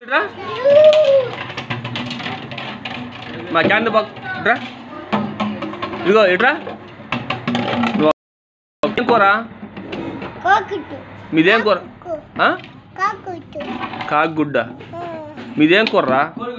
ఇట్రా మా can back ఇట్రా ఇదిగో ఇట్రా నువ్వు ఏం కూర కాకుట్టు మీదేం కూర ఆ? కాకుట్టు కాకుగుడ్డ మీదేం కూరరా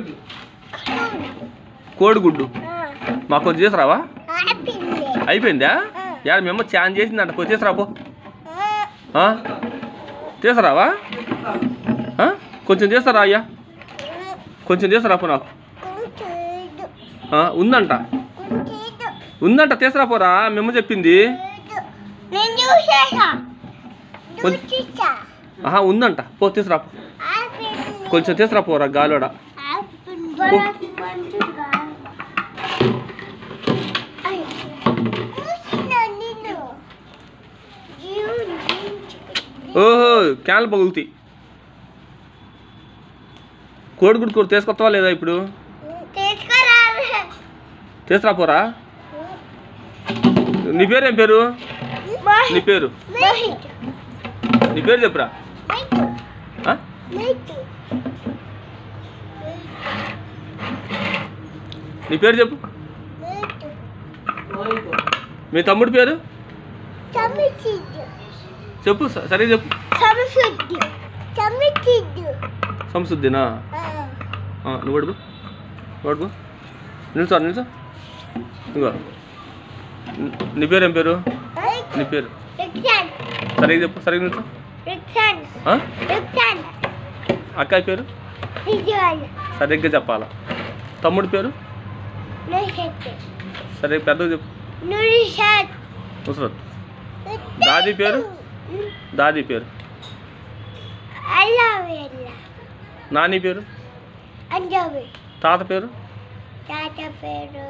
కోడిగుడ్డు మాకు కొంచెం చేసిరావా ఆపింది అయిపోయిందా యాడ మేము ఛాన్ చేసిందంట కొంచెం చేసిరా పో ఆ? చేసిరావా ఆ? కొంచెం చేస్తారా అయ్యా కొంచెం చేస్తారా పో నాకు కుంచేదు ఆ, ఉందంట కుంచేదు ఉందంట తీసురా పోరా మేము చెప్పింది నేను చూసేసా కొంచెం- చూసేసా ఆహా ఉందంట పో తీసురా పో ఆపింది కొంచెం తీసురా పోరా గాలోడ ఆపింది పో. మంచిగా అయ్ చూసినా నిన్ను జీవు ఓహో క్యాన్లు పగులుతాయి కోడిగుడ్డు కూర తీసుకొస్తావా లేదా ఇప్పుడు తీసుకురా తీసురా పోరా నీ పేరు ఏం పేరు నీ పేరు మోహిత్ నీ పేరు చెప్పురా మైతు ఆ? మైతు నీ పేరు చెప్పు మైతు మీ తమ్ముడి పేరు చమిచిద్దు చెప్పు స- సరిగ్గా చెప్పు చమిచిద్దు చమిచిద్దు సంసుద్దినా ఆ, నువ్వు అడుగు నువ్వు అడుగు నిల్చో నిల్చో ఇగో నీ- నీ పేరు ఏం పేరు నీ పేరు రిక్సాన్ సరిగ్గా చెప్పు సరిగ్గా నిల్చో రిక్సాన్ ఆ? రిక్సాన్ అక్కాయి పేరు విజువల్ సరిగ్గా చెప్పాలా తమ్ముడి పేరు నషత్ సరిగ్గా పెద్దగా చెప్పు నురిషత్ ముసరత్ దాది పేరు? దాది పేరు అల్లావేల్ల నాని పేరు అంజవి తాత పేరు తాత పేరు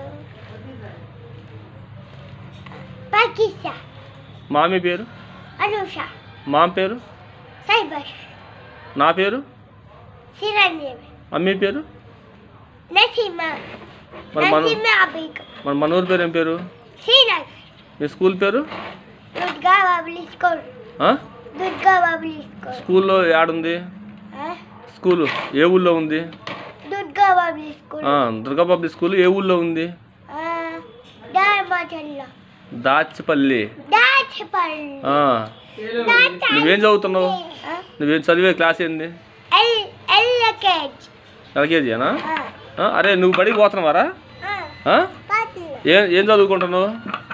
పాకిస్తా మామి పేరు అనుష మామ పేరు సైబర్ నా పేరు చిరంజీవి మమ్మీ పేరు నసీమ మరి మన నసీమ అబీక్ మన మనూరు పేరు ఏం పేరు శ్రీనగర్ మీ స్కూల్ పేరు దుర్గా బాబులి స్కూల్ ఆ? దుర్గా బాబులి స్కూల్ స్కూల్లో ఏడుంది ఆ? స్కూలు ఏ ఊళ్ళో ఉంది దుర్గా బాబులి స్కూల్ ఆ, దుర్గా పబ్లిక్ స్కూల్ ఏ ఊళ్ళో ఉంది ధర్మచల్ల దాచిపల్లి దాచపల్లి ఆ, నువ్వేం చదువుతున్నావు నువ్వేం చదివే క్లాస్ ఏంది ఎల్ ఎల్కేజ్ ఎల్కేజీనా అరే నువ్వు బడికి పోతున్నావారా ఆ? ఏం ఏం చదువుకుంటున్నావు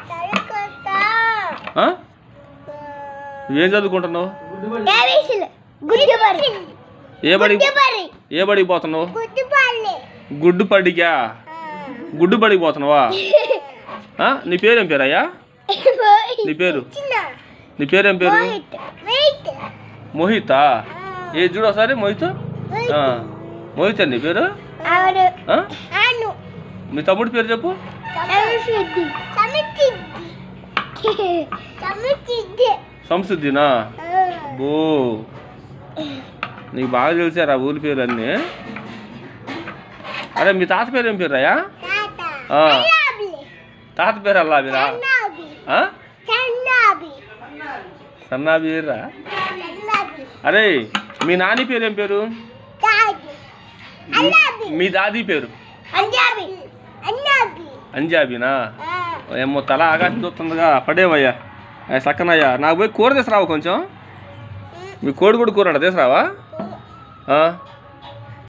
ఆ? నువ్వేం చదువుకుంటున్నావు గుడ్డుపల్లి ఏ బడికి గుడ్డుపల్లి ఏ బడికి పోతున్నావు గుడ్డుపల్లి గుడ్డు పడికా గుడ్డు బడికి పోతున్నావా ఆ? నీ పేరేం పేరు అయ్యా నీ పేరు చిన్న నీ పేరేం పేరు మోహిత్ వెయిట్ మోహితా ఏ చూడు ఒకసారి మోహిత్ ఆ, మోహిత్ నీ పేరు అవును ఆ? అను మీ తమ్ముడి పేరు చెప్పు సమితిద్ది సమితిద్ది సమితిద్ది సంశుద్ధినా బో నీకు బాగా తెలిసారా ఊరి పేరు అన్నీ అరే మీ తాత పేరు ఏం పేరు అయ్యా తాత ఆ. అల్లాబి తాత పేరు అల్లా మీరా చన్నాబి ఆ? చన్నాబి సన్నా పేరా చన్నాబి అరే మీ నాని పేరు ఏం పేరు దాది అల్లాబి మీ దాది పేరు అంజాబి అన్నాబి అంజాబీనా ఆ, ఏమో తల ఆకాశం చూస్తుందిగా పడేవయ్యా అయ్యా సక్కనయ్యా నాకు పోయి కూర తీసురావా కొంచెం మీ కోడిగుడు కూర అంట తీసురావా ఆ?